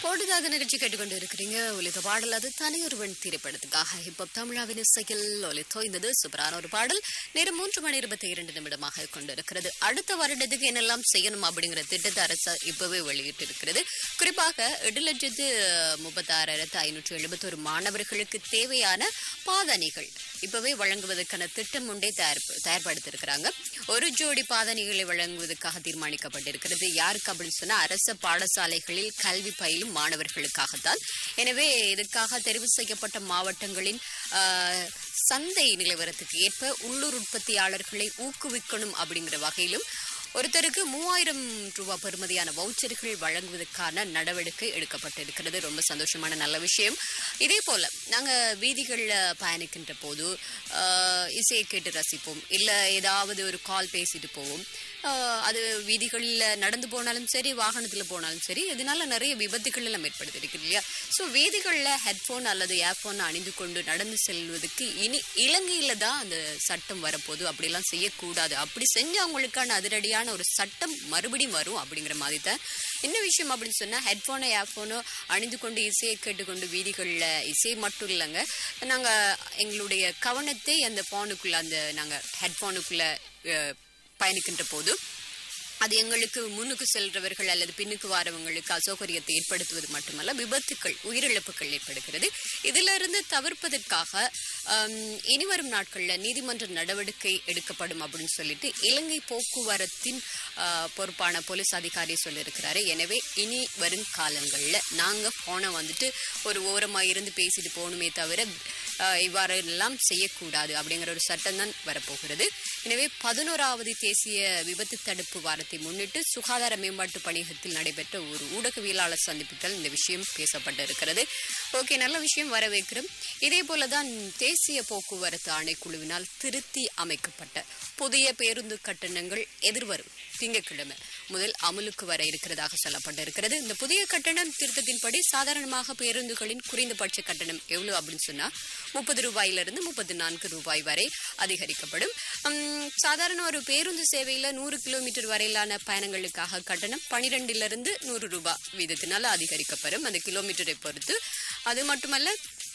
பொழுதாக நிகழ்ச்சி கேட்டுக்கொண்டு இருக்கிறீங்க ஒலித்த பாடல் அது தனியொருவன் திரைப்படத்துக்காக ஹிப்ஹப் தமிழாவின் இசையில் ஒலித்தோய்ந்தது சூப்பரான ஒரு பாடல் நேரம் மூன்று மணி இருபத்தி இரண்டு நிமிடமாக கொண்டிருக்கிறது அடுத்த வருடத்துக்கு என்னெல்லாம் செய்யணும் அப்படிங்கிற திட்டத்தை அரசு இப்பவே வெளியிட்டிருக்கிறது குறிப்பாக எட்டு லட்சத்து முப்பத்தாறாயிரத்து ஐநூற்று எழுபத்தொரு மாணவர்களுக்கு தேவையான பாதணிகள் இப்பவே வழங்குவதற்கான திட்டம் ஒன்றே தயார் தயார்படுத்திருக்கிறாங்க ஒரு ஜோடி பாதணிகளை வழங்குவதற்காக தீர்மானிக்கப்பட்டிருக்கிறது யாருக்கு அப்படின்னு சொன்னா அரசு பாடசாலைகளில் கல்வி பயிலும் மாணவர்களுக்காகத்தான் எனவே இதற்காக தெரிவு செய்யப்பட்ட மாவட்டங்களின் ஆஹ், சந்தை நிலவரத்துக்கு ஏற்ப உள்ளூர் உற்பத்தியாளர்களை ஊக்குவிக்கணும் அப்படிங்கிற வகையிலும் ஒருத்தருக்கு மூவாயிரம் ரூபாய் பெறுமதியான வவுச்சர்கள் வழங்குவதற்கான நடவடிக்கை எடுக்கப்பட்டிருக்கிறது ரொம்ப சந்தோஷமான நல்ல விஷயம் இதே போல நாங்க வீதிகளில் பயணிக்கின்ற போது ஆஹ், இசையை கேட்டு ரசிப்போம் இல்ல ஏதாவது ஒரு கால் பேசிட்டு போவோம் ஆஹ், அது வீதிகளில் நடந்து போனாலும் சரி வாகனத்துல போனாலும் சரி இதனால நிறைய விபத்துகள் எல்லாம் ஏற்படுத்திருக்கு இல்லையா ஸோ வீதிகளில் ஹெட்ஃபோன் அல்லது ஏர்ஃபோன் அணிந்து கொண்டு நடந்து செல்வதற்கு இனி இலங்கையில தான் அந்த சட்டம் வரப்போகுது அப்படிலாம் செய்யக்கூடாது அப்படி செஞ்சவங்களுக்கான அதிரடியான ஒரு சட்டம் மறுபடியும் வரும் அப்படிங்கிற மாதிரி தான் என்ன விஷயம் அப்படின்னு சொன்னா ஹெட்ஃபோனோ ஏர்ஃபோனோ அணிந்து கொண்டு இசையை கேட்டுக்கொண்டு வீதிகளில் இசை மட்டும் இல்லைங்க நாங்க எங்களுடைய கவனத்தை அந்த ஃபோனுக்குள்ள அந்த நாங்க ஹெட்ஃபோனுக்குள்ள பயணிக்கின்ற போது அது எங்களுக்கு முன்னுக்கு செல்றவர்கள் அல்லது பின்னுக்கு வாரவங்களுக்கு அசௌகரியத்தை ஏற்படுத்துவது மட்டுமல்ல விபத்துக்கள் உயிரிழப்புகள் ஏற்படுகிறது இதிலிருந்து தவிர்ப்பதற்காக ஆம், இனிவரும் நாட்கள்ல நீதிமன்ற நடவடிக்கை எடுக்கப்படும் அப்படின்னு சொல்லிட்டு இலங்கை போக்குவரத்தின் ஆ, பொறுப்பான போலீஸ் அதிகாரி சொல்லியிருக்கிறாரு எனவே இனி வரும் காலங்கள்ல நாங்க போனை வந்துட்டு ஒரு ஓரமா இருந்து பேசிட்டு போகணுமே தவிர ஆ, இவ்வாறு எல்லாம் செய்யக்கூடாது அப்படிங்கிற ஒரு சட்டம் தான் வரப்போகிறது எனவே பதினோராவது தேசிய விபத்து தடுப்பு வாரத்தை முன்னிட்டு சுகாதார மேம்பாட்டு பணியகத்தில் நடைபெற்ற ஒரு ஊடகவியலாளர் சந்திப்பில் இந்த விஷயம் பேசப்பட்டிருக்கிறது ஓகே நல்ல விஷயம் வரவேற்கிறோம் இதே போலதான் தேசிய போக்குவரத்து ஆணைக்குழுவினால் திருத்தி அமைக்கப்பட்ட புதிய பேருந்து கட்டணங்கள் எதிர்வரும் திங்கட்கிழமை முதல் அமலுக்கு வர இருக்கிறதாக சொல்லப்பட்டிருக்கிறது இந்த புதிய கட்டணம் திருத்தத்தின்படி சாதாரணமாக பேருந்துகளின் குறைந்தபட்ச கட்டணம் எவ்வளவு அப்படின்னு சொன்னா முப்பது ரூபாயிலிருந்து முப்பத்தி நான்கு ரூபாய் வரை அதிகரிக்கப்படும் உம், சாதாரண ஒரு பேருந்து சேவையில நூறு கிலோமீட்டர் வரையிலான பயணங்களுக்காக கட்டணம் பனிரெண்டிலிருந்து நூறு ரூபாய் வீதத்தினால அதிகரிக்கப்படும் அந்த கிலோமீட்டரை பொறுத்து அது மட்டுமல்ல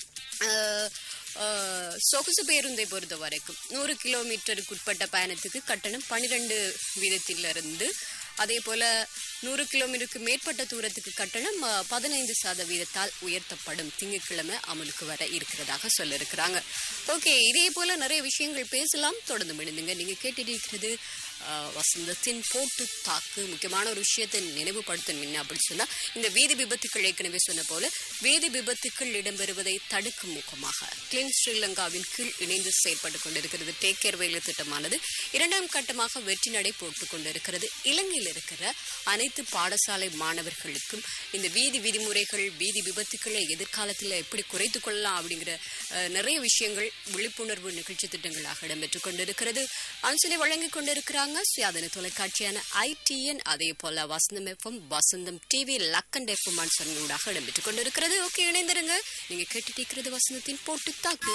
அஹ், அஹ், சொகுசு பேருந்தை பொறுத்த வரைக்கும் நூறு கிலோமீட்டருக்கு உட்பட்ட பயணத்துக்கு கட்டணம் பனிரெண்டு வீதத்திலிருந்து அதே போல நூறு கிலோமீட்டருக்கு மேற்பட்ட தூரத்துக்கு கட்டணம் அஹ், பதினைந்து சதவீதத்தால் உயர்த்தப்படும் திங்கட்கிழமை அமலுக்கு வர இருக்கிறதாக சொல்லியிருக்கிறாங்க ஓகே இதே போல நிறைய விஷயங்கள் பேசலாம் தொடர்ந்து முடிந்துங்க நீங்க கேட்டிருக்கிறது அஹ், வசந்தத்தின் போட்டு தாக்கு முக்கியமான ஒரு விஷயத்தை நினைவுபடுத்தணும் என்ன அப்படின்னு சொன்னா இந்த வீதி விபத்துக்கள் ஏற்கனவே சொன்ன போல வீதி விபத்துக்கள் இடம்பெறுவதை தடுக்கும் முகமாக கிளீன் ஸ்ரீலங்காவின் கீழ் இணைந்து செயல்பட்டு கொண்டிருக்கிறது டேக் கேர் வேலை திட்டமானது இரண்டாம் கட்டமாக வெற்றி நடை போட்டுக் கொண்டிருக்கிறது இலங்கையில் இருக்கிற அனைத்து பாடசாலை மாணவர்களுக்கும் இந்த வீதி விதிமுறைகள் வீதி விபத்துக்களை எதிர்காலத்தில் எப்படி குறைத்துக் கொள்ளலாம் அப்படிங்கிற அஹ், நிறைய விஷயங்கள் விழிப்புணர்வு நிகழ்ச்சி திட்டங்களாக இடம்பெற்றுக் கொண்டிருக்கிறது ஆலோசனை வழங்கிக் கொண்டிருக்கிறாங்க சுயாதன தொலைக்காட்சியான ஐடிஎன் அதே போல Vasantham FM Vasantham TV Lakhanda FM ஊடாக இடம்பெற்றுக் கொண்டிருக்கிறது ஓகே இணைந்திருங்க நீங்க கேட்டுட்டு இருக்கிறது வசந்தத்தின் போட்டு தாக்கு